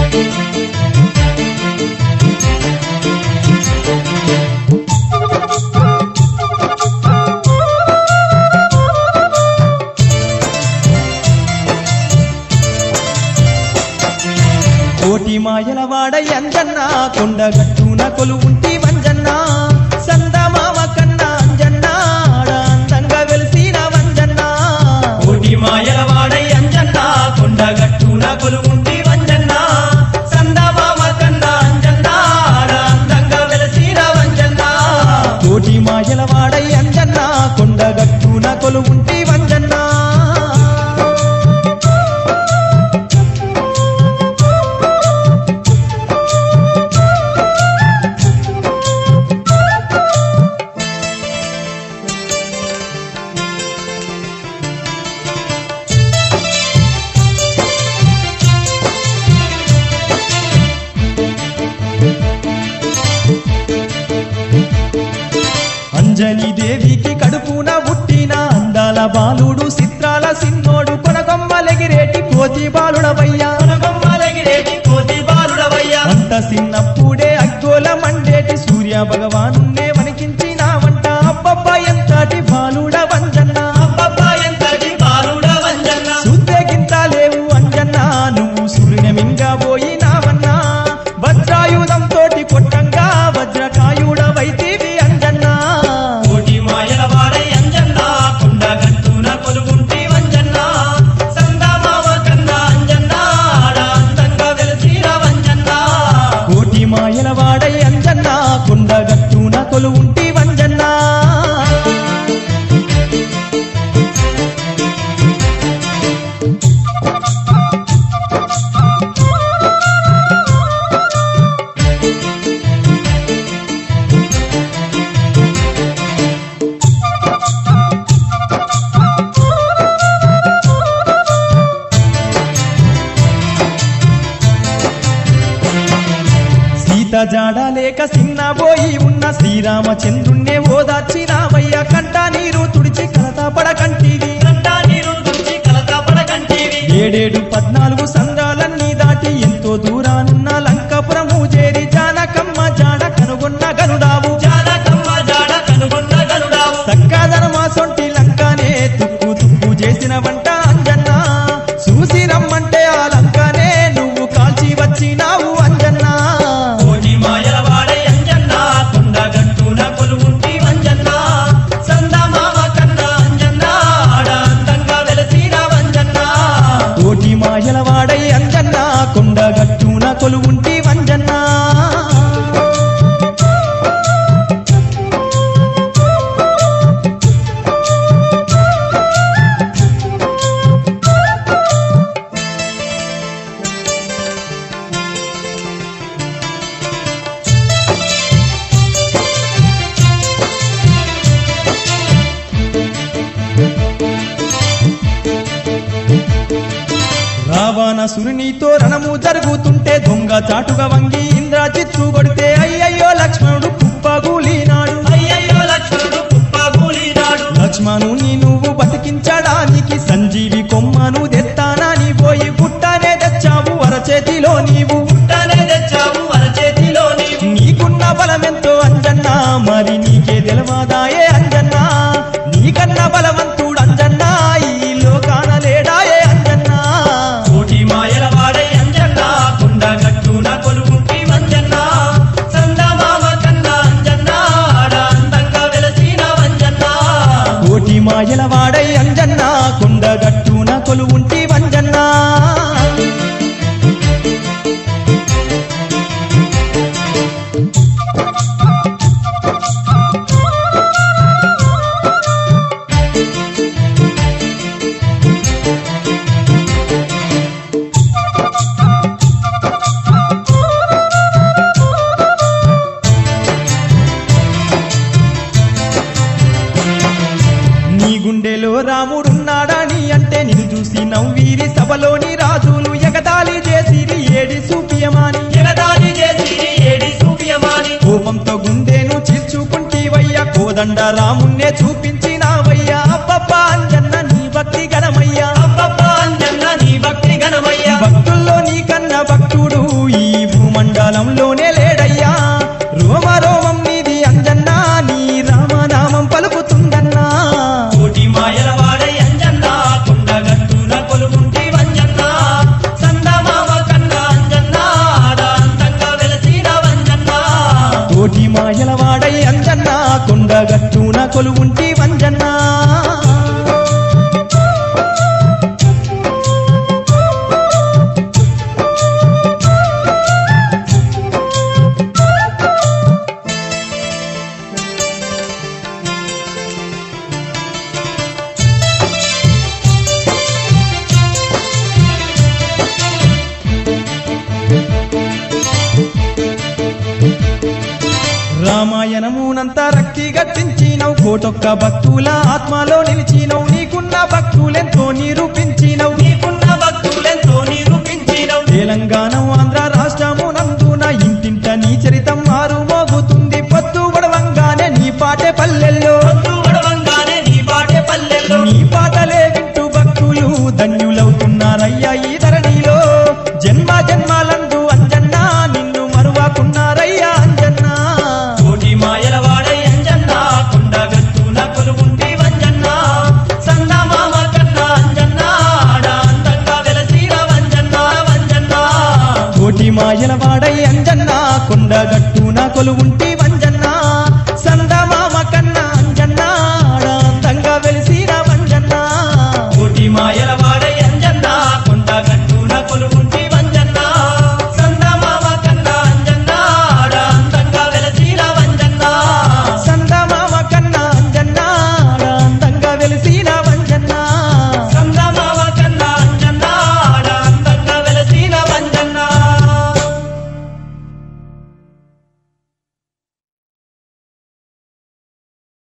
కోటి మాయల వాడ అంజన్న కొండగట్టున కొలువుంటి వంజన్న సందమామ కన్నా అంజన్న ఆడ అందంగా వెలిసిన వంజన్న కోటి మాయల వాడై అంజన్న కొండగట్టున కొలుగుంటి వంజన్న సందమామ కన్నా అంజన్న ఆడ అందంగా వెలసిన వంజన్న కోటి మాయల వాడ అంజన్న కొండగట్టున కొలువుంటి వంజన్న అంజని దేవికి కడుపున పుట్టిన అందాల బాలుడు చిత్రాల సిన్నోడు కొనకొమ్మలెగిరేటి కోతి బాలుడవయ్యా కొనగొమ్మలగిరేటి కోతి బాలుడవయ్యా అంత చిన్నప్పుడే అగ్గోల మండేటి సూర్య భగవానున్నే వణికించినావంట అబ్బబ్బా ఎంతటి బాలుడ వంజన్న అబ్బబ్బా ఎంతటి బాలుడ వంజన్న సుద్దెగింత లేవు అంజన్న నువ్వు సూర్యమింగా పోయినావన్నా వజ్రాయుధం తోటి కొట్టంగా వజ్రకాయుడవైతీవి అంజన్నా కోటి మాయల వాడై అంజన్న కొండగట్టున కొలుగుంటి వంజన్న సందమామ కన్నా అంజన్న ఆడ అందంగా వెలసిన వంజన్న కోటి మాయల వాడై అంజన్న కొండగట్టున కొలువుంటి వంజన్నా సీత జాడ లేక సిన్నబోయి ఉన్న శ్రీరామచంద్రుణ్ణే ఓదార్చినావయ్య కంట నీరు తుడిచి కలత పడకంటివి కంటా నీరు తుడిచి కలత పడకంటివి ఏడేడు పద్నాలుగు సంద్రాలన్నీ దాటి ఎంతో దూరానున్న లంకపురము చేరి జానకమ్మ జాడ కనుగొన్న గనుడావు జానకమ్మ జాడ కనుగొన్న గనుడావు సక్కాదనమా సొంటి లంకానే తుక్కు తుక్కు చేసిన వంట అంజన్న చూసి రమ్మంటే ఆ లంకానే నువ్వు కాల్చి వచ్చినావు అంజన్నా కోటి మాయల వాడై అంజన్న కొండగట్టున కొలుగుంటి వంజన్న సందమామ కన్నా అంజన్న ఆడ అందంగా వెలసిన వంజన్న కోటి మాయల వాడై అంజన్న కొండగట్టున కొలువుంటి వంజన్నా రావణసురునితో రణము జరుగుతుంటే దొంగ చాటుగా వంగి ఇంద్రజిత్తు కొడితే అయ్యయ్యో లక్ష్మణుడు కుప్పగూలినాడు అయ్యయ్యో లక్ష్మణుడు కుప్పగూలినాడు లక్ష్మణుని నువ్వు బతికించడానికి సంజీవి కొమ్మను తెత్తానని పోయి గుట్టనే తెచ్చావు వరచేతిలో నీవు పుట్టనే తెచ్చావు అరచేతిలో నీవు నీకున్న బలమెంతో అంజన్నా మరి నీకే తెలవాదాయే అంజన్నా నీకన్నా బలవంతుడు అంజన్నా ఈ లోకాన లేడాయే అంజన్నా కోటి మాయల వాడై అంజన్న కొండగట్టున కొలుగుంటి వంజన్న సందమామ కన్నా అంజన్న ఆడ అందంగా వెలసిన వంజన్న కోటి మాయల వాడై అంజన్న కొండగట్టున కొలువుంటి వంజన్నా నీ గుండెలో రాముడున్నాడని అంటే నిన్ను చూసి నవ్వీరి సభలోని రాజులు ఎగతాళి చేసిరి ఏడి సూపియమాని జగదాది చేసి ఏడి సూపియమాని కోపంతో గుండెను చీల్చుకుంటీవయ్యా కోదండ రామున్నే చూపించినావయ్యా అబ్బబ్బా అంజన్న నీ భక్తి గణమయ్యా అబ్బబ్బా అంజన్న నీ భక్తి ఘనమయ్యా భక్తుల్లో నీకన్న భక్తుడు సమానుడు ఈ భూమండలంలోనే లేడయ్యా రోమ రోమం నీది అంజన్నా నీ రామనామం పలుకుతుందన్నా కోటి మాయల వాడై అంజన్న కొండగట్టున కొలుగుంటి వంజన్న సందమామ కన్నా అంజన్న ఆడ అందంగా వెలసిన వంజన్న కోటి మాయల వాడై అంజన్నా కొండగట్టున కొలువుంటి వంజన్నా రామాయణమునంతా రక్తి గట్టించినవు కోటొక్క భక్తుల ఆత్మలో నిలిచినవు నీకున్న భక్తులెంతో నిరూపించినవు నీకున్న భక్తులెంతో నిరూపించినవు తెలంగాణ ఆంధ్ర రాష్ట్రము నందున ఇంటింట నీ చరితం మారు మోగుతుంది పొద్దు గడవంగానే నీ పాటే పల్లెల్లో పొద్దు గడవంగానే నీ పాటే పల్లెల్లో నీ పాటలే వింటూ భక్తులు ధన్యులవుతున్నారయ్యా ఈ ధరణిలో జన్మ జన్మాలందు అంజన్నా నిన్ను మరువాకున్నారయ్యా అంజన్నా కోటి మాయల వాడై అంజన్న కొండగట్టున కొలుగుంటి వంజన్న సందమామ కన్నా అంజన్న ఆడ అందంగా వెలసిన వంజన్న వంజన్న కోటి మాయల వాడై అంజన్నా కొండగట్టున కొలువుంటి